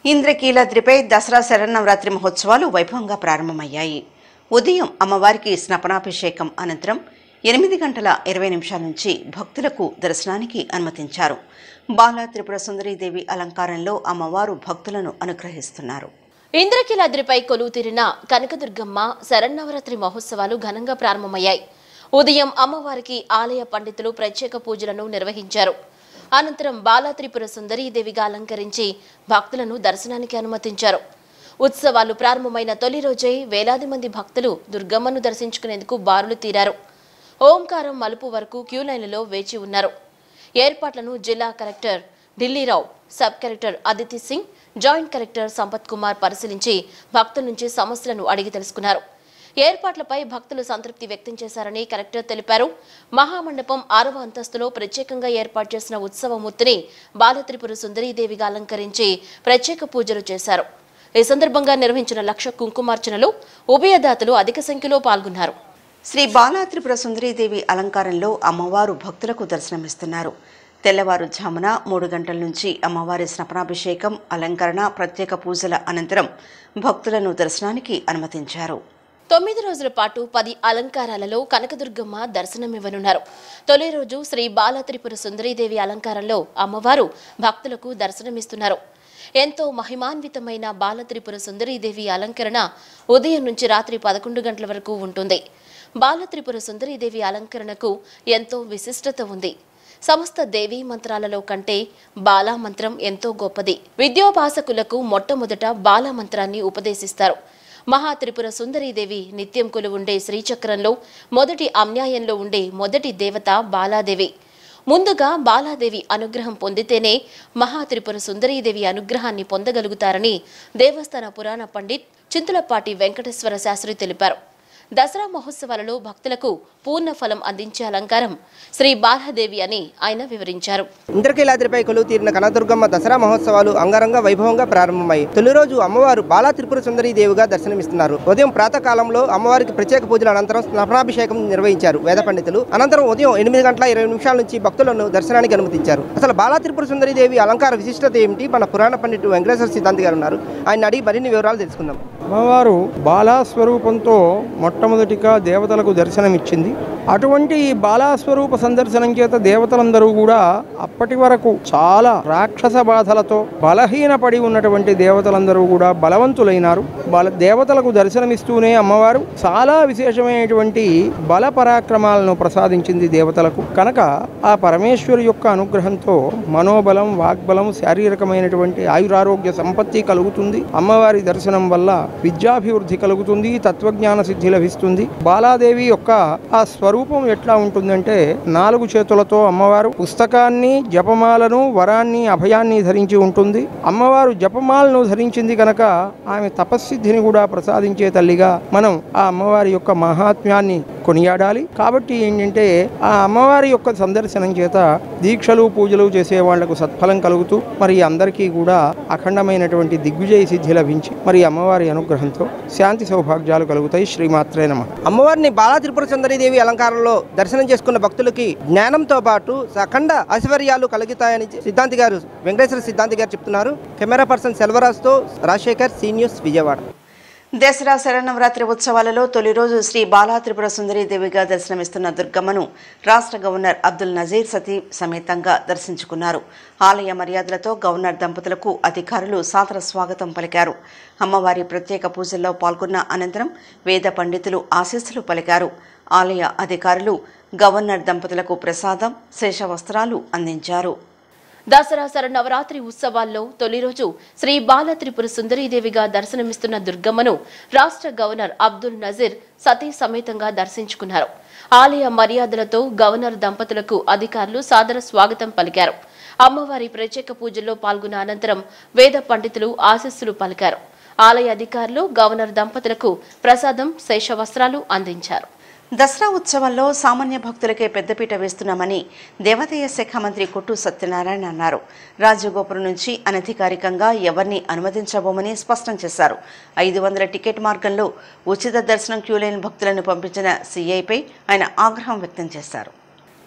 ఇంద్రకీలాద్రిపై దసరా శరన్నవరాత్రి మహోత్సవాలు వైభవంగా ప్రారంభమయ్యాయి ఉదయం అమ్మవారికి స్నపనాభిషేకం అనంతరం ఎనిమిది గంటల ఇరవై నిమిషాల నుంచి భక్తులకు దర్శనానికి అనుమతించారు బాల త్రిపుర సుందరీదేవి అలంకారంలో అమ్మవారు భక్తులను అనుగ్రహిస్తున్నారు ఇంద్రకీలాద్రిపై కొలువు తీరిన కనకదుర్గమ్మ శరన్నవరాత్రి మహోత్సవాలు ఘనంగా ప్రారంభమయ్యాయి ఉదయం అమ్మవారికి ఆలయ పండితులు ప్రత్యేక పూజలను నిర్వహించారు అనంతరం బాలా త్రిపుర సుందరీదేవిగా అలంకరించి భక్తులను దర్శనానికి అనుమతించారు ఉత్సవాలు ప్రారంభమైన తొలి రోజే వేలాది మంది భక్తులు దుర్గమ్మను దర్శించుకునేందుకు బారులు తీరారు ఓంకారం మలుపు వరకు క్యూ లైన్లలో వేచి ఉన్నారు ఏర్పాట్లను జిల్లా collector Dilli Rao sub collector Aditi Singh joint collector Sampath Kumar పరిశీలించి భక్తుల నుంచి సమస్యలను అడిగి తెలుసుకున్నారు ఏర్పాట్లపై భక్తులు సంతృప్తి వ్యక్తం చేశారని కలెక్టర్ తెలిపారు మహామండపం ఆరవ అంతస్తులో ప్రత్యేకంగా ఏర్పాటు చేసిన ఉత్సవమూర్తిని బాలత్రిపుర సుందరీదేవిగా అలంకరించి ప్రత్యేక పూజలు చేశారు ఈ సందర్భంగా నిర్వహించిన లక్ష కుంకుమార్చనలో ఉభయదాతలు అధిక సంఖ్యలో పాల్గొన్నారు శ్రీ బాలా త్రిపుర సుందరీదేవి అలంకారంలో అమ్మవారు భక్తులకు దర్శనమిస్తున్నారు తెల్లవారుజామున మూడు గంటల నుంచి అమ్మవారి స్నపనాభిషేకం అలంకరణ ప్రత్యేక పూజల అనంతరం భక్తులను దర్శనానికి అనుమతించారు తొమ్మిది రోజుల పాటు పది అలంకారాలలో కనకదుర్గమ్మ దర్శనమివ్వనున్నారు తొలి రోజు శ్రీ బాల త్రిపుర సుందరీదేవి అలంకారంలో అమ్మవారు భక్తులకు దర్శనమిస్తున్నారు ఎంతో మహిమాన్వితమైన బాల త్రిపుర సుందరీదేవి అలంకరణ ఉదయం నుంచి రాత్రి పదకొండు గంటల వరకు ఉంటుంది బాల త్రిపుర సుందరీదేవి అలంకరణకు ఎంతో విశిష్టత ఉంది సమస్త దేవీ మంత్రాలలో కంటే బాలా మంత్రం ఎంతో గొప్పది విద్యోపాసకులకు మొట్టమొదట బాలా మంత్రాన్ని ఉపదేశిస్తారు మహా త్రిపుర సుందరీదేవి నిత్యం కొలువుండే శ్రీచక్రంలో మొదటి అమ్యాయంలో ఉండే మొదటి దేవత బాలాదేవి ముందుగా బాలాదేవి అనుగ్రహం పొందితేనే మహా త్రిపుర సుందరీదేవి అనుగ్రహాన్ని పొందగలుగుతారని దేవస్థాన పురాణ పండిత్ చింతలపాటి వెంకటేశ్వర శాస్త్రి తెలిపారు దసరా మహోత్సవాలలో భక్తులకు పూర్ణ ఫలం అందించే అలంకారం శ్రీ బాలాదేవి అని ఆయన వివరించారు ఇంద్రకీలాద్రిపై కొలువు తీరిన కనదుర్గమ్మ దసరా మహోత్సవాలు అంగరంగ వైభవంగా ప్రారంభమయ్యాయి తొలి రోజు అమ్మవారు బాలా త్రిపుర సుందరి దేవిగా దర్శనమిస్తున్నారు ఉదయం ప్రాతకాలంలో అమ్మవారికి ప్రత్యేక పూజల అనంతరం స్నాపనాభిషేకం నిర్వహించారు వేద పండితులు అనంతరం ఉదయం ఎనిమిది గంటల ఇరవై నిమిషాల నుంచి భక్తులను దర్శనానికి అనుమతించారు అసలు బాలా త్రిపుర సుందరి దేవి అలంకార విశిష్టత ఏమిటి మన పురాణ పండితుడు వెంకటేశ్వర సిద్ధాంతి గారు ఉన్నారు ఆయన అడిగి మరిన్ని వివరాలు తెలుసుకుందాం అమ్మవారు బాలాస్వరూపంతో మొట్టమొదటిగా దేవతలకు దర్శనమిచ్చింది అటువంటి ఈ బాలాస్వరూప సందర్శనం చేత దేవతలందరూ కూడా అప్పటి వరకు చాలా రాక్షస బాధలతో బలహీనపడి ఉన్నటువంటి దేవతలందరూ కూడా బలవంతులైనారు బల దేవతలకు దర్శనమిస్తూనే అమ్మవారు చాలా విశేషమైనటువంటి బల పరాక్రమాలను ప్రసాదించింది దేవతలకు కనుక ఆ పరమేశ్వరు యొక్క అనుగ్రహంతో మనోబలం వాగ్బలం శారీరకమైనటువంటి ఆయురారోగ్య సంపత్తి కలుగుతుంది అమ్మవారి దర్శనం వల్ల విద్యాభివృద్ధి కలుగుతుంది తత్వజ్ఞాన సిద్ధి లభిస్తుంది బాలాదేవి యొక్క ఆ స్వరూపం ఎట్లా ఉంటుందంటే నాలుగు చేతులతో అమ్మవారు పుస్తకాన్ని జపమాలను వరాన్ని అభయాన్ని ధరించి ఉంటుంది అమ్మవారు జపమాలను ధరించింది కనుక ఆమె తపస్సిద్ధిని కూడా ప్రసాదించే తల్లిగా మనం ఆ అమ్మవారి యొక్క మహాత్మ్యాన్ని కొనియాడాలి కాబట్టి ఏంటంటే ఆ అమ్మవారి యొక్క సందర్శనం చేత దీక్షలు పూజలు చేసే వాళ్లకు సత్ఫలం కలుగుతూ మరి అందరికీ కూడా అఖండమైనటువంటి దిగ్విజయ సిద్ధి లభించి మరి అమ్మవారి అనుగ్రహంతో శాంతి సౌభాగ్యాలు కలుగుతాయి శ్రీమాత్రే నమ అమ్మవారిని బాలా త్రిపుర సుందరి దేవి అలంకారంలో దర్శనం చేసుకున్న భక్తులకి జ్ఞానంతో పాటు అఖండ ఐశ్వర్యాలు కలుగుతాయని సిద్ధాంతి గారు వెంకటేశ్వర సిద్ధాంతి గారు చెప్తున్నారు కెమెరా పర్సన్ సెల్వరాజ్తో రాజశేఖర్ సీ న్యూస్ విజయవాడ దసరా శరన్నవరాత్రి ఉత్సవాలలో తొలి రోజు శ్రీ బాలా త్రిపుర సుందరీదేవిగా దర్శనమిస్తున్న దుర్గమ్మను రాష్ట్ర గవర్నర్ అబ్దుల్ నజీర్ సతీ సమేతంగా దర్శించుకున్నారు ఆలయ మర్యాదలతో గవర్నర్ దంపతులకు అధికారులు సాదర స్వాగతం పలికారు అమ్మవారి ప్రత్యేక పూజల్లో పాల్గొన్న అనంతరం వేద పండితులు ఆశీస్సులు పలికారు ఆలయ అధికారులు గవర్నర్ దంపతులకు ప్రసాదం శేష వస్త్రాలు అందించారు దసరా శరన్నవరాత్రి ఉత్సవాల్లో తొలి రోజు శ్రీ బాల త్రిపుర సుందరీదేవిగా దర్శనమిస్తున్న దుర్గమ్మను రాష్ట్ర గవర్నర్ అబ్దుల్ నజీర్ సతీ సమేతంగా దర్శించుకున్నారు ఆలయ మర్యాదలతో గవర్నర్ దంపతులకు అధికారులు సాదర స్వాగతం పలికారు అమ్మవారి ప్రత్యేక పూజల్లో పాల్గొన్న అనంతరం వేద పండితులు ఆశీస్సులు పలికారు ఆలయ అధికారులు గవర్నర్ దంపతులకు ప్రసాదం శేష వస్త్రాలు అందించారు దసరా ఉత్సవంలో సామాన్య భక్తులకే పెద్దపీట వేస్తున్నామని దేవాదాయ శాఖ మంత్రి కొట్టు సత్యనారాయణ అన్నారు రాజగోపురం నుంచి అనధికారికంగా ఎవరిని అనుమతించబోమని స్పష్టం చేశారు ఐదు వందల టికెట్ మార్గంలో ఉచిత దర్శనం క్యూలైన్ భక్తులను పంపించిన సీఐపై ఆయన ఆగ్రహం వ్యక్తం చేశారు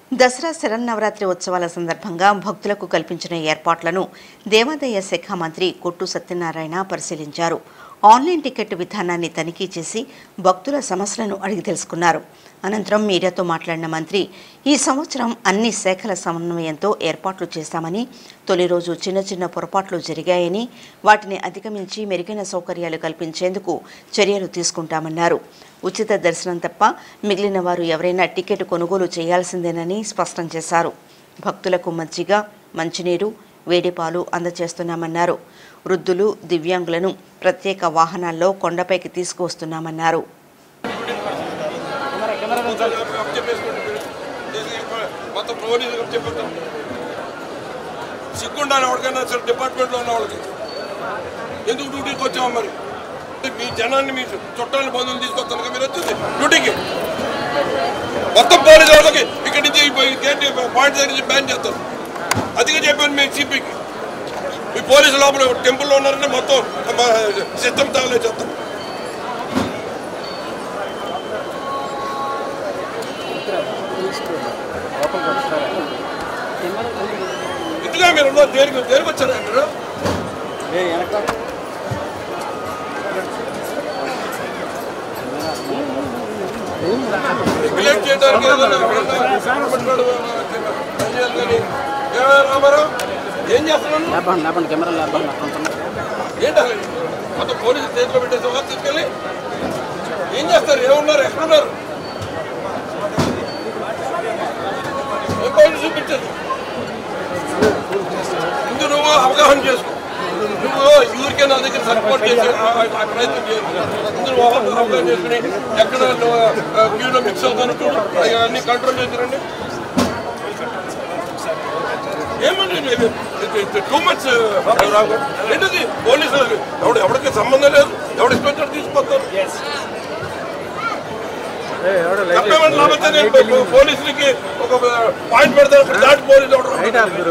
దసరా శరన్నవరాత్రి ఉత్సవాల సందర్భంగా భక్తులకు కల్పించిన ఏర్పాట్లను దేవాదాయ శాఖ మంత్రి కొట్టు సత్యనారాయణ పరిశీలించారు ఆన్లైన్ టికెట్ విధానాన్ని తనిఖీ చేసి భక్తుల సమస్యలను అడిగి తెలుసుకున్నారు అనంతరం మీడియాతో మాట్లాడిన మంత్రి ఈ సంవత్సరం అన్ని శాఖల సమన్వయంతో ఏర్పాట్లు చేశామని తొలి రోజు చిన్న చిన్న పొరపాట్లు జరిగాయని వాటిని అధిగమించి మెరుగైన సౌకర్యాలు కల్పించేందుకు చర్యలు తీసుకుంటామన్నారు ఉచిత దర్శనం తప్ప మిగిలిన వారు ఎవరైనా టికెట్ కొనుగోలు చేయాల్సిందేనని స్పష్టం చేశారు భక్తులకు మజ్జిగ మంచినీరు వేడిపాలు అందజేస్తున్నామన్నారు వృద్ధులు దివ్యాంగులను ప్రత్యేక వాహనాల్లో కొండపైకి తీసుకువస్తున్నామన్నారు మొత్తం పోలీసులు చెప్పేస్తాం సిగ్గుండాలి ఎవరికైనా సరే డిపార్ట్మెంట్లో ఉన్న వాళ్ళకి ఎందుకు డ్యూటీకి వచ్చామా మరి మీ జనాన్ని మీ చుట్టాలని బంధువులు తీసుకొస్తాను కదా మీరు వచ్చింది డ్యూటీకి మొత్తం పోలీసు వాళ్ళకి ఇక్కడి నుంచి ఈ గేట్ పాయింట్ దగ్గర నుంచి బ్యాన్ చేస్తారు అదిగా చెప్పాను మీ సిపికి మీ పోలీసు లోపల టెంపుల్లో ఉన్నారంటే మొత్తం సిస్టమ్ తాగలే చేస్తాం ఇందుగా మీరు ఉన్నారు దేనికి దేనికి వచ్చారా మీరు రెగ్యులేట్ చేయడానికి ఏదైనా ఎవరైనా పట్టుకోడు, పని చేయాలి కానీ. ఏమయ్య రామారావు ఏం చేస్తున్నాను లేపండి లేపండి కెమెరా లేపండి ఏంటి అసలు? మొత్తం పోలీసులు చేతిలో పెట్టేసి వాళ్ళు తీసుకెళ్ళి ఏం చేస్తారు ఏమున్నారు ఎక్కడున్నారు ఏం పోలీసు చూపించదు ముందు నువ్వు అవగాహన చేసుకో నువ్వు ఊరికే నా దగ్గర సపోర్ట్ చేసి ఆ- ఆ ప్రయత్నం చేయాలి ముందు నువ్వు అవ- అవగాహన చేసుకుని ఎక్కడ నువ్వు క్యూలో మిక్స్ అవుతాను చూడు అన్ని కంట్రోల్ చేసిరండి ఏమండి టూ మచ్ ఏంటిది పోలీసులు ఎవడు ఎవరికి సంబంధం లేదు ఎవడు ఇష్టం వచ్చినట్టు తీసుకొస్తారు చెప్పేవాడు లేకపోతే నేను పో- పోలీసులకి ఒక పాయింట్ పెడతాను ఇప్పుడు దాటి పోలీసు ఎవడు రమ్మని.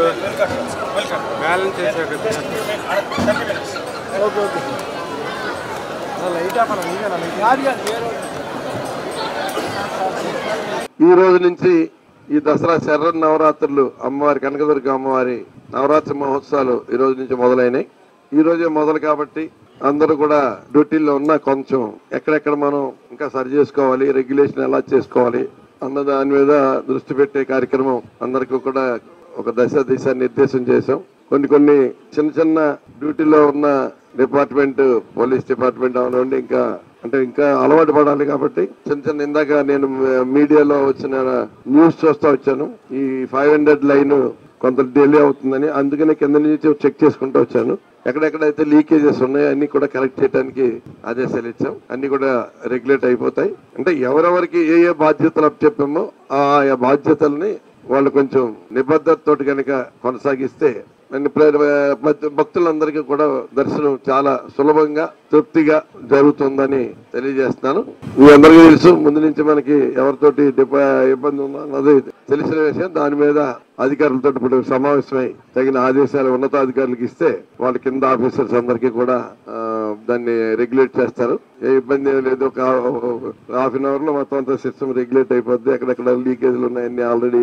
ఈ రోజు నుంచి ఈ దసరా శరణ నవరాత్రులు అమ్మవారి కనకదుర్గ అమ్మవారి నవరాత్రి మహోత్సవాలు ఈ రోజు నుంచి మొదలైనాయి ఈ రోజే మొదలు కాబట్టి అందరూ కూడా డ్యూటీల్లో ఉన్న కొంచెం ఎక్కడెక్కడ మనం ఇంకా సరి చేసుకోవాలి రెగ్యులేషన్ ఎలా చేసుకోవాలి అన్న దాని మీద దృష్టి పెట్టే కార్యక్రమం అందరికీ కూడా ఒక దశ దిశ నిర్దేశం చేశాం కొన్ని కొన్ని చిన్న చిన్న డ్యూటీలో ఉన్న డిపార్ట్మెంట్ పోలీస్ డిపార్ట్మెంట్ అవనండి ఇంకా అంటే ఇంకా అలవాటు పడాలి కాబట్టి చిన్న చిన్న ఇందాక నేను మీడియాలో వచ్చిన న్యూస్ చూస్తా వచ్చాను ఈ ఫైవ్ హండ్రెడ్ లైన్ కొంత డిలే అవుతుందని అందుకనే కింద నుంచి చెక్ చేసుకుంటూ వచ్చాను ఎక్కడెక్కడైతే లీకేజెస్ ఉన్నాయో అన్ని కూడా కరెక్ట్ చేయడానికి ఆదేశాలు ఇచ్చాం అన్ని కూడా రెగ్యులేట్ అయిపోతాయి అంటే ఎవరెవరికి ఏ ఏ బాధ్యతలు చెప్పామో ఆ ఆ బాధ్యతల్ని వాళ్ళు కొంచెం నిబద్ధతతోటి కనుక కొనసాగిస్తే అన్ని ప్ర- భక్తు- భక్తులందరికీ కూడా దర్శనం చాలా సులభంగా తృప్తిగా జరుగుతుందని తెలియజేస్తున్నాను మీ అందరికీ తెలుసు ముందు నుంచి మనకి ఎవరితోటి డిప- ఇబ్బంది ఉందో అన్నది తెలిసిన విషయం దాని మీద అధికారులతో ఇప్పుడు సమావేశమై తగిన ఆదేశాలు ఉన్నతాధికారులకు ఇస్తే వాళ్ళ కింద ఆఫీసర్స్ అందరికీ కూడా ఆ, దాన్ని రెగ్యులేట్ చేస్తారు ఏ ఇబ్బంది ఏం లేదు ఒక హాఫ్ అన్ అవర్ లో మొత్తం అంతా సిస్టమ్ రెగ్యులేట్ అయిపోద్ది ఎక్కడెక్కడ లీకేజ్లు ఉన్నాయని ఆల్రెడీ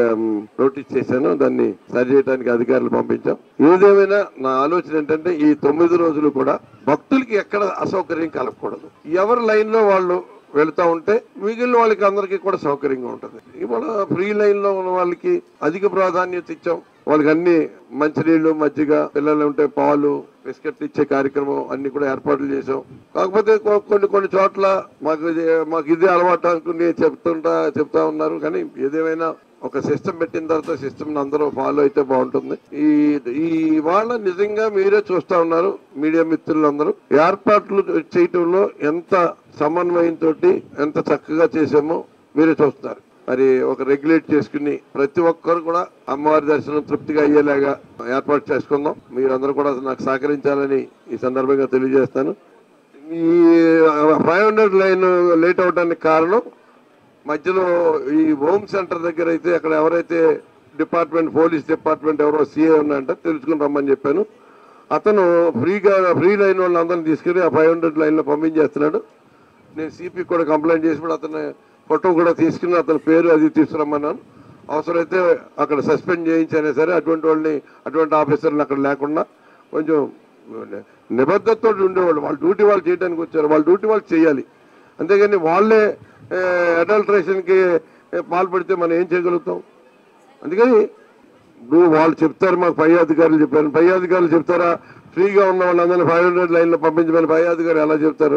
నోటీస్ చేశాను దాన్ని సరి చేయడానికి అధికారులు పంపించాం ఏదేమైనా నా ఆలోచన ఏంటంటే ఈ తొమ్మిది రోజులు కూడా భక్తులకి ఎక్కడ అసౌకర్యం కలగకూడదు ఎవరి లైన్ లో వాళ్ళు వెళ్తా ఉంటే మిగిలిన వాళ్ళకి అందరికీ కూడా సౌకర్యంగా ఉంటుంది ఇవాళ ఫ్రీ లైన్ లో ఉన్న వాళ్ళకి అధిక ప్రాధాన్యత ఇచ్చాం వాళ్ళకి అన్ని మంచినీళ్లు మజ్జిగ పిల్లలు ఉంటే పాలు బిస్కెట్లు ఇచ్చే కార్యక్రమం అన్ని కూడా ఏర్పాట్లు చేసాం కాకపోతే కొ- కొన్ని కొన్ని చోట్ల మాకు ఇది మాకు ఇదే అలవాటు అనుకుని చెప్తుంటా చెప్తా ఉన్నారు కానీ ఏదేమైనా ఒక సిస్టమ్ పెట్టిన తర్వాత సిస్టమ్ అందరూ ఫాలో అయితే బాగుంటుంది ఈ ఈ వాళ్ళ నిజంగా మీరే చూస్తా ఉన్నారు మీడియా మిత్రులందరూ ఏర్పాట్లు చేయటంలో ఎంత సమన్వయంతో ఎంత చక్కగా చేసామో మీరే చూస్తున్నారు మరి ఒక రెగ్యులేట్ చేసుకుని ప్రతి ఒక్కరు కూడా అమ్మవారి దర్శనం తృప్తిగా అయ్యేలాగా ఏర్పాటు చేసుకుందాం మీరందరూ కూడా నాకు సహకరించాలని ఈ సందర్భంగా తెలియజేస్తాను ఈ ఫైవ్ హండ్రెడ్ లైన్ లేట్ అవడానికి కారణం మధ్యలో ఈ హోమ్ సెంటర్ దగ్గర అయితే అక్కడ ఎవరైతే డిపార్ట్మెంట్ పోలీస్ డిపార్ట్మెంట్ ఎవరో సీఏ ఉన్నాయంటే తెలుసుకుని రమ్మని చెప్పాను అతను ఫ్రీగా ఫ్రీ లైన్ వాళ్ళందరినీ తీసుకెళ్లి ఆ ఫైవ్ హండ్రెడ్ లైన్లో పంపించేస్తున్నాడు నేను సిపి కూడా కంప్లైంట్ చేసినప్పుడు అతను ఫోటో కూడా తీసుకుని అతని పేరు అది తీసుకురమ్మన్నాను అవసరమైతే అక్కడ సస్పెండ్ చేయించైనా సరే అటువంటి వాళ్ళని అటువంటి ఆఫీసర్లు అక్కడ లేకుండా కొంచెం నిబద్ధతతో ఉండేవాళ్ళు వాళ్ళ డ్యూటీ వాళ్ళు చేయడానికి వచ్చారు వాళ్ళ డ్యూటీ వాళ్ళు చేయాలి అంతేగాని వాళ్ళే అడల్ట్రేషన్కి పాల్పడితే మనం ఏం చేయగలుగుతాం అందుకని ఇప్పుడు వాళ్ళు చెప్తారు మాకు పై అధికారులు చెప్పారు పై అధికారులు చెప్తారా ఫ్రీగా ఉన్న వాళ్ళందరినీ ఫైవ్ హండ్రెడ్ లైన్లో పంపించమని పై అధికారులు ఎలా చెప్తారు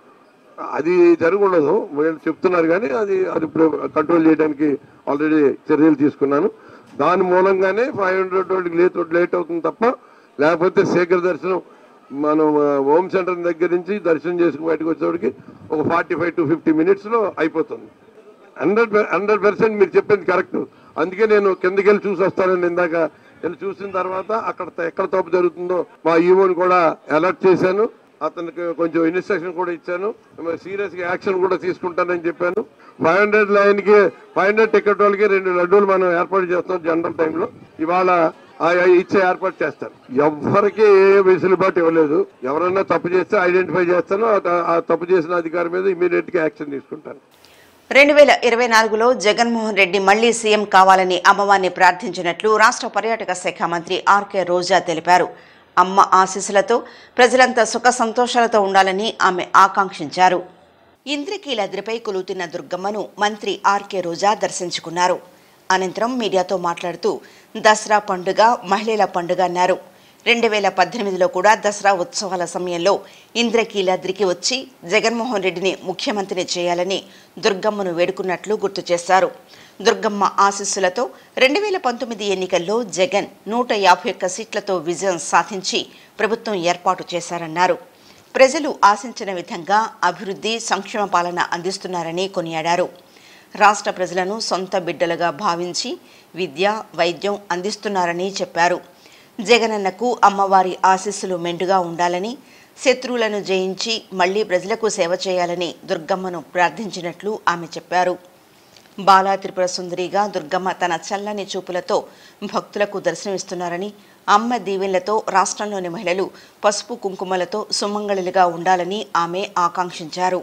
అది జరగకూడదు వీళ్ళు చెప్తున్నారు కానీ అది అది ఇప్పుడు కంట్రోల్ చేయడానికి ఆల్రెడీ చర్యలు తీసుకున్నాను దాని మూలంగానే ఫైవ్ హండ్రెడ్ వాళ్ళకి లేట్ లేట్ అవుతుంది తప్ప లేకపోతే శీఘ్ర దర్శనం మనం ఆ, హోమ్ సెంటర్ దగ్గర నుంచి దర్శనం చేసుకుని బయటకు వచ్చేవాడికి ఒక ఫార్టీ ఫైవ్ టు ఫిఫ్టీ మినిట్స్లో అయిపోతుంది హండ్రెడ్ హండ్రెడ్ పర్సెంట్ మీరు చెప్పింది కరెక్ట్ అందుకే నేను కిందకి వెళ్ళి చూసి వస్తానని ఇందాక వెళ్ళి చూసిన తర్వాత అక్కడ త- ఎక్కడ తప్పు జరుగుతుందో మా ఈవోని కూడా అలర్ట్ చేశాను అతనికి కొంచెం ఇన్స్ట్రక్షన్ కూడా ఇచ్చాను సీరియస్ గా యాక్షన్ కూడా తీసుకుంటానని చెప్పాను ఫైవ్ హండ్రెడ్ లైన్ కి ఫైవ్ హండ్రెడ్ టికెట్ వాళ్ళకి రెండు లడ్డూలు మనం ఏర్పాటు చేస్తాం జనరల్ టైంలో ఇవాళ ఆ ఇచ్చే ఏర్పాటు చేస్తారు ఎవరికి ఏ వెసులుబాటు ఇవ్వలేదు ఎవరైనా తప్పు చేస్తే ఐడెంటిఫై చేస్తాను ఆ- ఆ తప్పు చేసిన అధికారి మీద ఇమీడియట్ గా యాక్షన్ తీసుకుంటాను రెండు వేల ఇరవై నాలుగులో జగన్మోహన్ రెడ్డి మళ్లీ సీఎం కావాలని అమ్మవారిని ప్రార్థించినట్లు రాష్ట్ర పర్యాటక శాఖ మంత్రి ఆర్కే రోజా తెలిపారు అమ్మ ఆశీస్సులతో ప్రజలంతా సుఖ సంతోషాలతో ఉండాలని ఆమె ఆకాంక్షించారు ఇంద్రకీలాద్రిపై కొలుతున్న దుర్గమ్మను మంత్రి ఆర్కే రోజా దర్శించుకున్నారు అనంతరం మీడియాతో మాట్లాడుతూ దసరా పండుగ మహిళల పండుగ అన్నారు రెండు వేల పద్దెనిమిదిలో కూడా దసరా ఉత్సవాల సమయంలో ఇంద్రకీలాద్రికి వచ్చి జగన్మోహన్ రెడ్డిని ముఖ్యమంత్రిని చేయాలని దుర్గమ్మను వేడుకున్నట్లు గుర్తు చేశారు దుర్గమ్మ ఆశీస్సులతో రెండు వేల పంతొమ్మిది ఎన్నికల్లో జగన్ నూట యాభై ఒక్క సీట్లతో విజయం సాధించి ప్రభుత్వం ఏర్పాటు చేశారన్నారు ప్రజలు ఆశించిన విధంగా అభివృద్ధి సంక్షేమ పాలన అందిస్తున్నారని కొనియాడారు రాష్ట్ర ప్రజలను సొంత బిడ్డలుగా భావించి విద్య వైద్యం అందిస్తున్నారని చెప్పారు జగనన్నకు అమ్మవారి ఆశీస్సులు మెండుగా ఉండాలని శత్రువులను జయించి మళ్లీ ప్రజలకు సేవ చేయాలని దుర్గమ్మను ప్రార్థించినట్లు ఆమె చెప్పారు బాలా త్రిపుర సుందరిగా దుర్గమ్మ తన చల్లని చూపులతో భక్తులకు దర్శనమిస్తున్నారని అమ్మ దీవెనలతో రాష్ట్రంలోని మహిళలు పసుపు కుంకుమలతో సుమంగళులుగా ఉండాలని ఆమె ఆకాంక్షించారు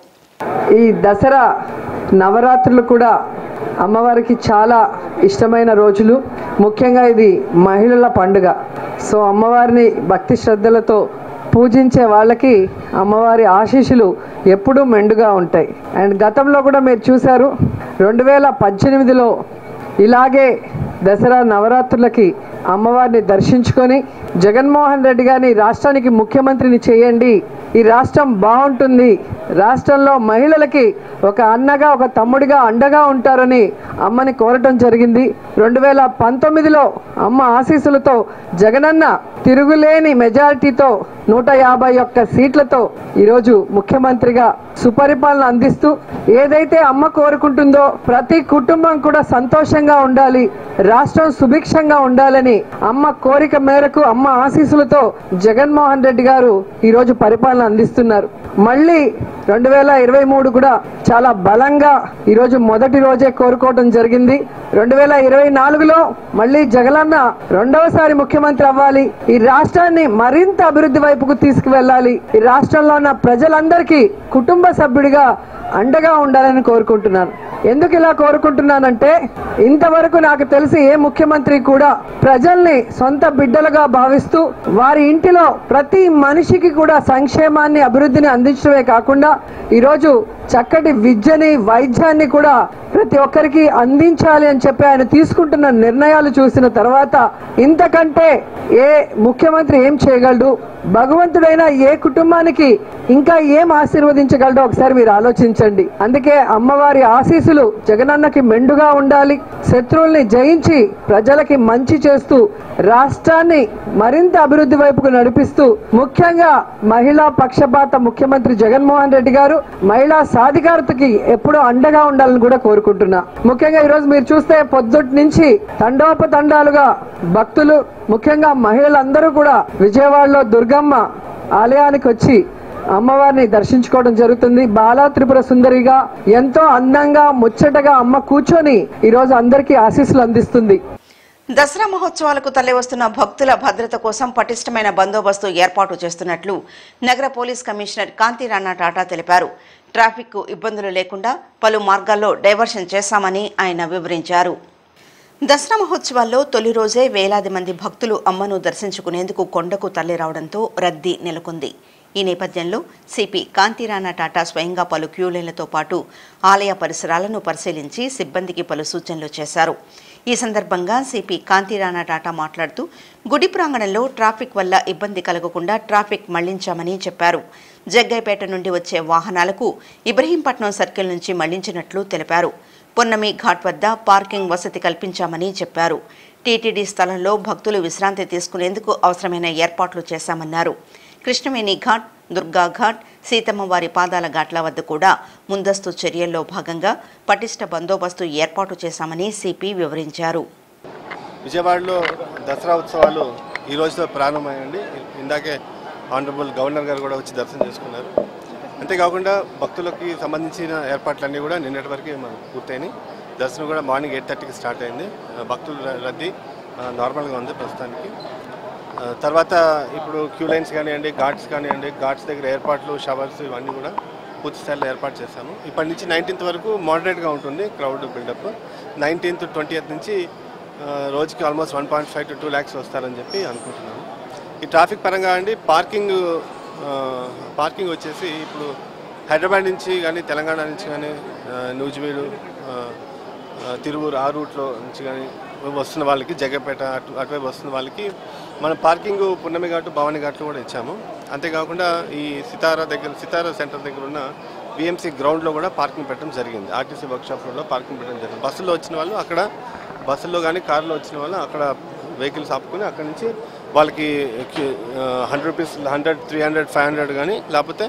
ఈ దసరా నవరాత్రులు కూడా అమ్మవారికి చాలా ఇష్టమైన రోజులు ముఖ్యంగా ఇది మహిళల పండుగ సో అమ్మవారిని భక్తి శ్రద్ధలతో పూజించే వాళ్ళకి అమ్మవారి ఆశీస్సులు ఎప్పుడూ మెండుగా ఉంటాయి అండ్ గతంలో కూడా మీరు చూశారు రెండు వేల పద్దెనిమిదిలో ఇలాగే దసరా నవరాత్రులకి అమ్మవారిని దర్శించుకొని జగన్మోహన్ రెడ్డి గారిని రాష్ట్రానికి ముఖ్యమంత్రిని చేయండి ఈ రాష్ట్రం బాగుంటుంది రాష్ట్రంలో మహిళలకి ఒక అన్నగా ఒక తమ్ముడిగా అండగా ఉంటారని అమ్మని కోరటం జరిగింది రెండు వేల పంతొమ్మిదిలో అమ్మ ఆశీస్సులతో జగనన్న తిరుగులేని మెజారిటీతో నూట యాభై ఒక్క సీట్లతో ఈరోజు ముఖ్యమంత్రిగా సుపరిపాలన అందిస్తూ ఏదైతే అమ్మ కోరుకుంటుందో ప్రతి కుటుంబం కూడా సంతోషంగా ఉండాలి రాష్ట్రం సుభిక్షంగా ఉండాలని అమ్మ కోరిక మేరకు అమ్మ ఆశీస్సులతో జగన్మోహన్ రెడ్డి గారు ఈరోజు పరిపాలన అందిస్తున్నారు మళ్ళీ రెండు వేల ఇరవై మూడు కూడా చాలా బలంగా ఈరోజు మొదటి రోజే కోరుకోవడం జరిగింది రెండు వేల ఇరవై నాలుగులో మళ్ళీ జగనన్న రెండవసారి ముఖ్యమంత్రి అవ్వాలి ఈ రాష్ట్రాన్ని మరింత అభివృద్ధి వైపుకు తీసుకువెళ్ళాలి ఈ రాష్ట్రంలో ఉన్న ప్రజలందరికీ కుటుంబ సభ్యుడిగా అండగా ఉండాలని కోరుకుంటున్నాను ఎందుకు ఇలా కోరుకుంటున్నానంటే ఇంతవరకు నాకు తెలిసి ఏ ముఖ్యమంత్రి కూడా ప్రజల్ని సొంత బిడ్డలుగా భావిస్తూ వారి ఇంటిలో ప్రతి మనిషికి కూడా సంక్షేమాన్ని అభివృద్ధిని అందించడమే కాకుండా ఈరోజు చక్కటి విద్యని వైద్యాన్ని కూడా ప్రతి ఒక్కరికి అందించాలి అని చెప్పి ఆయన తీసుకుంటున్న నిర్ణయాలు చూసిన తర్వాత ఇంతకంటే ఏ ముఖ్యమంత్రి ఏం చేయగలడు భగవంతుడైన ఏ కుటుంబానికి ఇంకా ఏం ఆశీర్వదించగలడో ఒకసారి మీరు ఆలోచించండి అందుకే అమ్మవారి ఆశీస్సులు జగనన్నకి మెండుగా ఉండాలి శత్రువుల్ని జయించి ప్రజలకి మంచి చేస్తూ రాష్ట్రాన్ని మరింత అభివృద్ధి వైపుకు నడిపిస్తూ ముఖ్యంగా మహిళా పక్షపాత ముఖ్యమంత్రి జగన్మోహన్ రెడ్డి గారు మహిళా సాధికారతకి ఎప్పుడూ అండగా ఉండాలని కూడా కోరుకుంటున్నా ముఖ్యంగా ఈరోజు మీరు చూస్తే పొద్దుటి నుంచి తండోపతండాలుగా భక్తులు ముఖ్యంగా మహిళలందరూ కూడా విజయవాడలో దుర్గమ్మ ఆలయానికి వచ్చి అమ్మవారిని దర్శించుకోవడం జరుగుతుంది బాలా త్రిపుర సుందరిగా ఎంతో అందంగా ముచ్చటగా అమ్మ కూర్చొని ఈరోజు అందరికీ ఆశీస్సులు అందిస్తుంది దసరా మహోత్సవాలకు తరలివస్తున్న భక్తుల భద్రత కోసం పటిష్టమైన బందోబస్తు ఏర్పాటు చేస్తున్నట్లు నగర పోలీస్ కమిషనర్ కాంతి రాణా టాటా తెలిపారు ట్రాఫిక్ ఇబ్బందులు లేకుండా పలు మార్గాల్లో డైవర్షన్ చేశామని ఆయన వివరించారు దసరా మహోత్సవాల్లో తొలి రోజే వేలాది మంది భక్తులు అమ్మను దర్శించుకునేందుకు కొండకు తరలి రావడంతో రద్దీ నెలకొంది ఈ నేపథ్యంలో సిపి కాంతిరాణా టాటా స్వయంగా పలు క్యూలైన్లతో పాటు ఆలయ పరిసరాలను పరిశీలించి సిబ్బందికి పలు సూచనలు చేశారు ఈ సందర్భంగా సిపి కాంతిరాణా టాటా మాట్లాడుతూ గుడి ప్రాంగణంలో ట్రాఫిక్ వల్ల ఇబ్బంది కలగకుండా ట్రాఫిక్ మళ్లించామని చెప్పారు జగ్గైపేట నుండి వచ్చే వాహనాలకు ఇబ్రహీంపట్నం సర్కిల్ నుంచి మళ్లించినట్లు తెలిపారు పొన్నమి ఘాట్ వద్ద పార్కింగ్ వసతి కల్పించామని చెప్పారు టీటీడీ స్థలంలో భక్తులు విశ్రాంతి తీసుకునేందుకు అవసరమైన ఏర్పాట్లు చేశామన్నారు కృష్ణవేణి ఘాట్ దుర్గా ఘాట్ సీతమ్మవారి పాదాల ఘాట్ల వద్ద కూడా ముందస్తు చర్యల్లో భాగంగా పటిష్ట బందోబస్తు ఏర్పాటు చేశామని సిపి వివరించారు విజయవాడలో దసరా ఉత్సవాలు ఈ రోజుతో ప్రారంభమయ్యండి ఇందాకే ఆనరబుల్ గవర్నర్ గారు కూడా వచ్చి దర్శనం చేసుకున్నారు అంతేకాకుండా భక్తులకి సంబంధించిన ఏర్పాట్లన్నీ కూడా నిన్నటి వరకు మనం పూర్తయినాయి దర్శనం కూడా మార్నింగ్ ఎయిట్ థర్టీకి స్టార్ట్ అయింది ఆ, భక్తుల ర- రద్దీ ఆ, నార్మల్గా ఉంది ప్రస్తుతానికి ఆ, తర్వాత ఇప్పుడు క్యూ లైన్స్ కానివ్వండి ఘాట్స్ కానివ్వండి ఘాట్స్ దగ్గర ఏర్పాట్లు షవర్స్ ఇవన్నీ కూడా పూర్తి స్థాయిలో ఏర్పాటు చేశాము ఇప్పటి నుంచి నైన్టీన్త్ వరకు మోడరేట్గా ఉంటుంది క్రౌడ్ బిల్డప్ నైన్టీన్త్ ట్వంటీ నుంచి ఆ, రోజుకి almost one point five to two lakhs వస్తారని చెప్పి అనుకుంటున్నాము ఈ ట్రాఫిక్ పరంగా అండి పార్కింగ్ ఆ, పార్కింగ్ వచ్చేసి ఇప్పుడు హైదరాబాద్ నుంచి కానీ తెలంగాణ నుంచి కానీ ఆ, నూజివీడు ఆ, ఆ, తిరువూరు ఆ రూట్లో నుంచి కానీ వస్తున్న వాళ్ళకి జగపేట అటు అటువైపు వస్తున్న వాళ్ళకి మనం పార్కింగ్ పున్నమి ఘాటు భవాని ఘాట్లు కూడా ఇచ్చాము అంతేకాకుండా ఈ సితారా దగ్గర సితారా సెంటర్ దగ్గర ఉన్న బిఎంసీ గ్రౌండ్లో కూడా పార్కింగ్ పెట్టడం జరిగింది ఆర్టీసీ వర్క్షాప్లో పార్కింగ్ పెట్టడం జరిగింది బస్సులో వచ్చిన వాళ్ళు అక్కడ బస్సుల్లో కానీ కారులో వచ్చిన వాళ్ళు అక్కడ వెహికల్స్ ఆపుకొని అక్కడ నుంచి వాళ్ళకి hundred rupees hundred three hundred five hundred కానీ లేకపోతే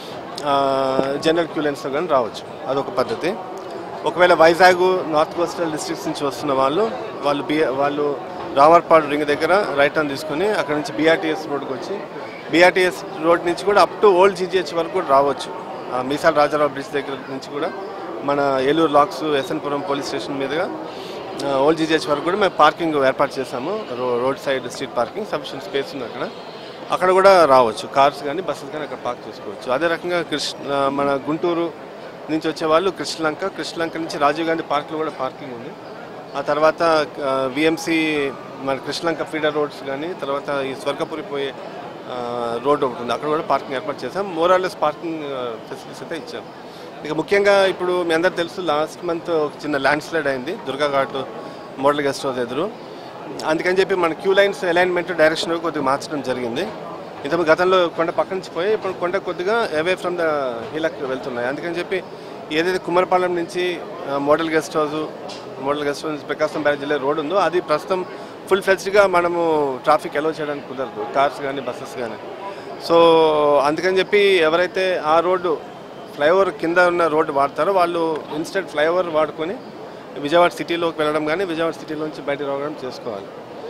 జనరల్ క్యూలెన్స్లో కానీ రావచ్చు అదొక పద్ధతి ఒకవేళ వైజాగ్ నార్త్ కోస్టల్ డిస్ట్రిక్ట్స్ నుంచి వస్తున్న వాళ్ళు వాళ్ళు బి వాళ్ళు రామర్పాడు రింగ్ దగ్గర రైట్ టర్న్ తీసుకుని అక్కడ నుంచి బీఆర్టీఎస్ రోడ్కి వచ్చి బీఆర్టీఎస్ రోడ్ నుంచి కూడా అప్ టు ఓల్డ్ జీజీహెచ్ వరకు కూడా రావచ్చు ఆ మీసాల రాజారావు బ్రిడ్జ్ దగ్గర నుంచి కూడా మన Eluru locks SN Puram police station మీదుగా ఆ, ఓల్డ్ జీజీహెచ్ వరకు కూడా మేము పార్కింగ్ ఏర్పాటు చేశాము రో- road side street parking sufficient space ఉంది అక్కడ అక్కడ కూడా రావచ్చు కార్స్ కానీ బస్సెస్ కానీ అక్కడ పార్క్ చేసుకోవచ్చు అదే రకంగా కృష్ణ మన గుంటూరు నుంచి వచ్చే వాళ్ళు కృష్ణలంక కృష్ణలంక నుంచి రాజీవ్ గాంధీ పార్క్లో కూడా పార్కింగ్ ఉంది ఆ తర్వాత విఎంసి మన కృష్ణలంక ఫీడర్ రోడ్స్ కానీ తర్వాత ఈ స్వర్గపురి పోయే ఆ, రోడ్ ఒకటి ఉంది అక్కడ కూడా పార్కింగ్ ఏర్పాటు చేసాం మోరాలెస్ పార్కింగ్ ఫెసిలిటీస్ అయితే ఇచ్చాం ఇక ముఖ్యంగా ఇప్పుడు మీ అందరు తెలుసు లాస్ట్ మంత్ ఒక చిన్న ల్యాండ్ స్లైడ్ అయింది Durga Ghat model guest house ఎదురు అందుకని చెప్పి మన క్యూ లైన్స్ అలైన్మెంట్ డైరెక్షన్ కొద్దిగా మార్చడం జరిగింది ఇంత గతంలో కొండ పక్క నుంచి పోయి ఇప్పుడు కొండ కొద్దిగా అవే ఫ్రమ్ ద హిలక్ వెళ్తున్నాయి అందుకని చెప్పి ఏదైతే కుమ్మరపాలెం నుంచి ఆ, model guest house model guest house Prakasam barrage వెళ్ళే రోడ్ ఉందో అది ప్రస్తుతం ఫుల్ ఫ్లెడ్జ్గా మనము ట్రాఫిక్ అలో చేయడానికి కుదరదు కార్స్ కానీ బస్సెస్ కానీ సో అందుకని చెప్పి ఎవరైతే ఆ రోడ్డు ఫ్లైఓవర్ కింద ఉన్న రోడ్డు వాడతారో వాళ్ళు ఇన్స్టెంట్ ఫ్లైఓవర్ వాడుకొని విజయవాడ సిటీలోకి వెళ్ళడం కానీ విజయవాడ సిటీలోంచి బయటకు రావడం చేసుకోవాలి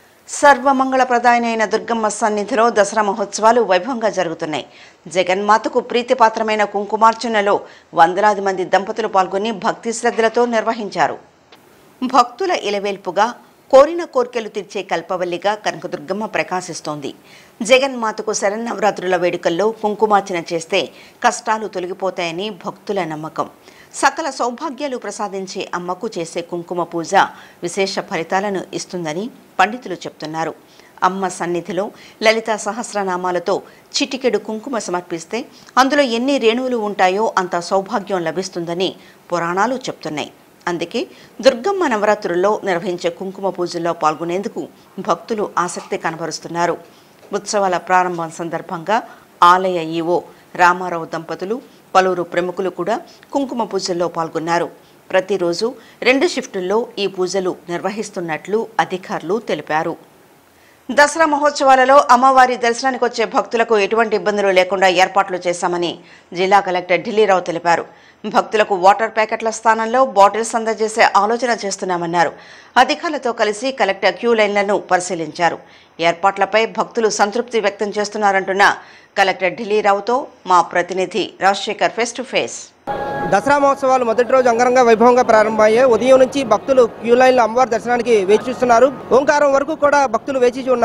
సర్వమంగళప్రదాయనైన దుర్గమ్మ సన్నిధిలో దసరా మహోత్సవాలు వైభవంగా జరుగుతున్నాయి జగన్మాతకు ప్రీతిపాత్రమైన కుంకుమార్చనలో వందలాది మంది దంపతులు పాల్గొని భక్తి శ్రద్ధలతో నిర్వహించారు భక్తుల ఇలవేల్పుగా కోరిన కోర్కెలు తీర్చే కల్పవల్లిగా కనకదుర్గమ్మ ప్రకాశిస్తోంది జగన్మాతకు శరన్నవరాత్రుల వేడుకల్లో కుంకుమార్చన చేస్తే కష్టాలు తొలగిపోతాయని భక్తుల నమ్మకం సకల సౌభాగ్యాలు ప్రసాదించే అమ్మకు చేసే కుంకుమ పూజ విశేష ఫలితాలను ఇస్తుందని పండితులు చెప్తున్నారు అమ్మ సన్నిధిలో లలిత సహస్రనామాలతో చిటికెడు కుంకుమ సమర్పిస్తే అందులో ఎన్ని రేణువులు ఉంటాయో అంత సౌభాగ్యం లభిస్తుందని పురాణాలు చెప్తున్నాయి అందుకే దుర్గమ్మ నవరాత్రుల్లో నిర్వహించే కుంకుమ పూజల్లో పాల్గొనేందుకు భక్తులు ఆసక్తి కనబరుస్తున్నారు ఉత్సవాల ప్రారంభం సందర్భంగా ఆలయ ఈవో రామారావు దంపతులు పలువురు ప్రముఖులు కూడా కుంకుమ పూజల్లో పాల్గొన్నారు ప్రతిరోజు రెండు షిఫ్టుల్లో ఈ పూజలు నిర్వహిస్తున్నట్లు అధికారులు తెలిపారు దసరా మహోత్సవాలలో అమ్మవారి దర్శనానికి వచ్చే భక్తులకు ఎటువంటి ఇబ్బందులు లేకుండా ఏర్పాట్లు చేశామని జిల్లా కలెక్టర్ ఢిల్లీరావు తెలిపారు భక్తులకు వాటర్ ప్యాకెట్ల స్థానంలో బాటిల్స్ అందజేసే ఆలోచన చేస్తున్నామన్నారు అధికారులతో కలిసి కలెక్టర్ క్యూ లైన్లను పరిశీలించారు ఏర్పాట్లపై భక్తులు సంతృప్తి వ్యక్తం చేస్తున్నారంటున్న కలెక్టర్ ఢిల్లీరావుతో మా ప్రతినిధి Rajasekhar face to face Dasara మహోత్సవాలు మొదటి రోజు అంగరంగ వైభవంగా ప్రారంభమయ్యాయి ఉదయం నుంచి భక్తులు క్యూ లైన్లో అమ్మవారి దర్శనానికి వేచి చూస్తున్నారు ఓంకారం వరకు కూడా భక్తులు వేచి ఉన్నారు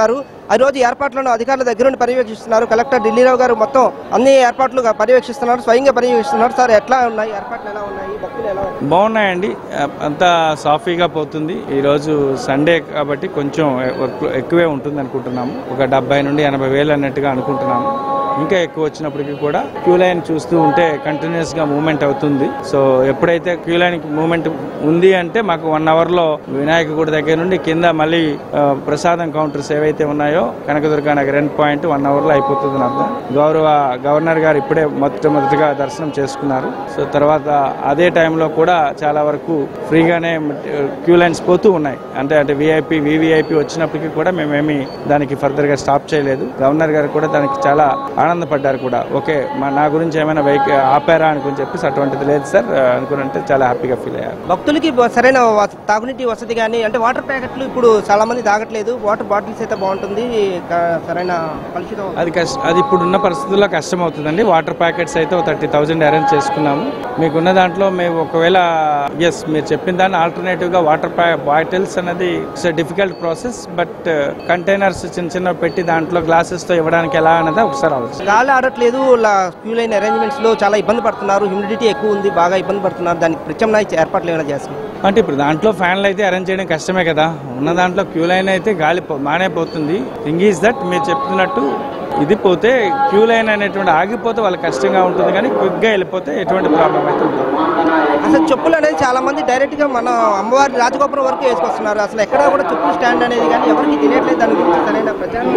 ఆ రోజు ఏర్పాట్లను అధికారుల దగ్గర నుండి పర్యవేక్షిస్తున్నారు కలెక్టర్ ఢిల్లీరావు గారు మొత్తం అన్ని ఏర్పాట్లు పర్యవేక్షిస్తున్నారు స్వయంగా పర్యవేక్షిస్తున్నారు సార్ ఎట్లా ఉన్నాయి ఏర్పాట్లు ఎలా ఉన్నాయి భక్తులు ఎలా ఉన్నారు? బాగున్నాయండి అ- అంతా సాఫీగా పోతుంది ఈరోజు సండే కాబట్టి కొంచెం వర్క్ ఎక్కువే ఉంటుంది అనుకుంటున్నాము ఒక డెబ్బై నుండి ఎనభై వేలు అన్నట్టుగా అనుకుంటున్నాము ఇంకా ఎక్కువ వచ్చినప్పటికీ కూడా క్యూ లైన్ చూస్తూ ఉంటే కంటిన్యూస్ గా మూవ్మెంట్ అవుతుంది సో ఎప్పుడైతే క్యూ లైన్ మూవ్మెంట్ ఉంది అంటే మాకు వన్ అవర్ లో వినాయక గుడి దగ్గర నుండి కింద మళ్ళీ ఆ, ప్రసాదం కౌంటర్స్ ఏవైతే ఉన్నాయో Kanakadurga Nagar end point one hour లో అయిపోతుంది అర్థం గౌరవ గవర్నర్ గారు ఇప్పుడే మొట్టమొదటిగా దర్శనం చేసుకున్నారు సో తర్వాత అదే టైంలో కూడా చాలా వరకు ఫ్రీగానే క్యూ లైన్స్ పోతూ ఉన్నాయి అంటే అంటే విఐపి వివిఐపి వచ్చినప్పటికీ కూడా మేమేమి దానికి ఫర్దర్ గా స్టాప్ చేయలేదు గవర్నర్ గారు కూడా దానికి చాలా ఆనందపడ్డారు కూడా ఓకే మా నా గురించి ఏమైనా వెహికల్ ఆపారా అనుకుని చెప్పేసి అటువంటిది లేదు సార్ అనుకుని అంటే చాలా హ్యాపీగా ఫీల్ అయ్యారు భక్తులకి బ- సరైన వ- తాగునీటి వసతి కానీ అంటే వాటర్ ప్యాకెట్లు ఇప్పుడు చాలా మంది తాగట్లేదు వాటర్ బాటిల్స్ అయితే బాగుంటుంది క- సరైన కలుషితం అది కష్ట అది ఇప్పుడున్న పరిస్థితుల్లో కష్టం అవుతుందండి వాటర్ ప్యాకెట్స్ అయితే ఒక థర్టీ థౌజండ్ అరేంజ్ చేసుకున్నాము మీకున్న దాంట్లో మేము ఒకవేళ ఎస్ మీరు చెప్పిన దాన్ని ఆల్టర్నేటివ్ గా వాటర్ బాటిల్స్ అనేది it's difficult process but containers చిన్న చిన్న పెట్టి దాంట్లో గ్లాసెస్ తో ఇవ్వడానికి ఎలా అనేది ఒకసారి ఆలోచన గాలి ఆడట్లేదు క్యూ లైన్ అరేంజ్మెంట్స్ లో చాలా ఇబ్బంది పడుతున్నారు హ్యూమిడిటీ ఎక్కువ ఉంది బాగా ఇబ్బంది పడుతున్నారు దానికి ప్రత్యామ్నాయ ఏర్పాట్లు ఏమైనా చేస్తున్నారు అంటే ఇప్పుడు దాంట్లో ఫ్యాన్లు అయితే అరేంజ్ చేయడం కష్టమే కదా ఉన్న దాంట్లో క్యూ లైన్ అయితే గాలి పో- బాగానే పోతుంది థింగ్ ఈజ్ దట్ మీరు చెప్పినట్టు ఇది పోతే క్యూ లైన్ అనేటువంటి ఆగిపోతే వాళ్ళకి కష్టంగా ఉంటుంది కానీ క్విక్గా వెళ్ళిపోతే ఎటువంటి ప్రాబ్లం అయితే ఉండదు అసలు చెప్పులు అనేది చాలా మంది డైరెక్ట్ గా మన అమ్మవారి రాజగోపురం వరకు వేసుకొస్తున్నారు అసలు ఎక్కడ కూడా చెప్పులు స్టాండ్ అనేది కానీ ఎవరికి తెలియట్లేదు దాని గురించి సరైన ప్రచారం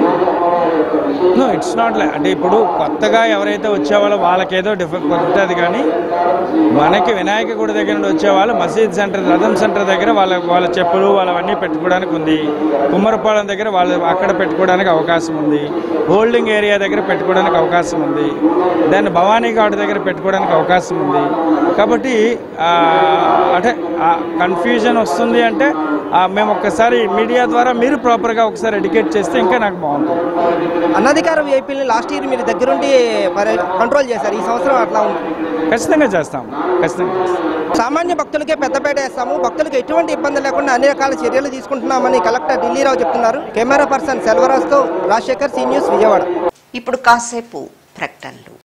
నో ఇట్స్ నాట్ లైక్ అంటే ఇప్పుడు కొత్తగా ఎవరైతే వచ్చేవాళ్ళో వాళ్ళకేదో డిఫరెంట్ ఉంటుంది కానీ మనకి వినాయక గుడి దగ్గర నుండి వచ్చేవాళ్ళు మసీద్ సెంటర్ రథం సెంటర్ దగ్గర వాళ్ళ వాళ్ళ చెప్పులు వాళ్ళవన్నీ పెట్టుకోవడానికి ఉంది కుమ్మరపాలెం దగ్గర వాళ్ళు అక్కడ పెట్టుకోవడానికి అవకాశం ఉంది హోల్డింగ్ ఏరియా దగ్గర పెట్టుకోవడానికి అవకాశం ఉంది దెన్ భవానీ ఘాట్ దగ్గర పెట్టుకోవడానికి అవకాశం ఉంది కాబట్టి ఆ, అంటే కన్ఫ్యూజన్ వస్తుంది అంటే ఆ, మేము ఒక్కసారి మీడియా ద్వారా మీరు ప్రాపర్గా ఒకసారి ఎడ్యుకేట్ చేస్తే ఇంకా నాకు బాగుంటుంది అనధికార విఐపీని లాస్ట్ ఇయర్ మీరు దగ్గరుండి కంట్రోల్ చేశారు ఈ సంవత్సరం అట్లా ఉంది ఖచ్చితంగా చేస్తాం ఖచ్చితంగా చేస్తాం సామాన్య భక్తులకే పెద్దపేట వేస్తాము భక్తులకు ఎటువంటి ఇబ్బంది లేకుండా అన్ని రకాల చర్యలు తీసుకుంటున్నామని కలెక్టర్ ఢిల్లీరావు చెప్తున్నారు కెమెరా పర్సన్ సెల్వరాజ్తో రాజశేఖర్ సీ న్యూస్ విజయవాడ ఇప్పుడు కాసేపు ప్రకటనలు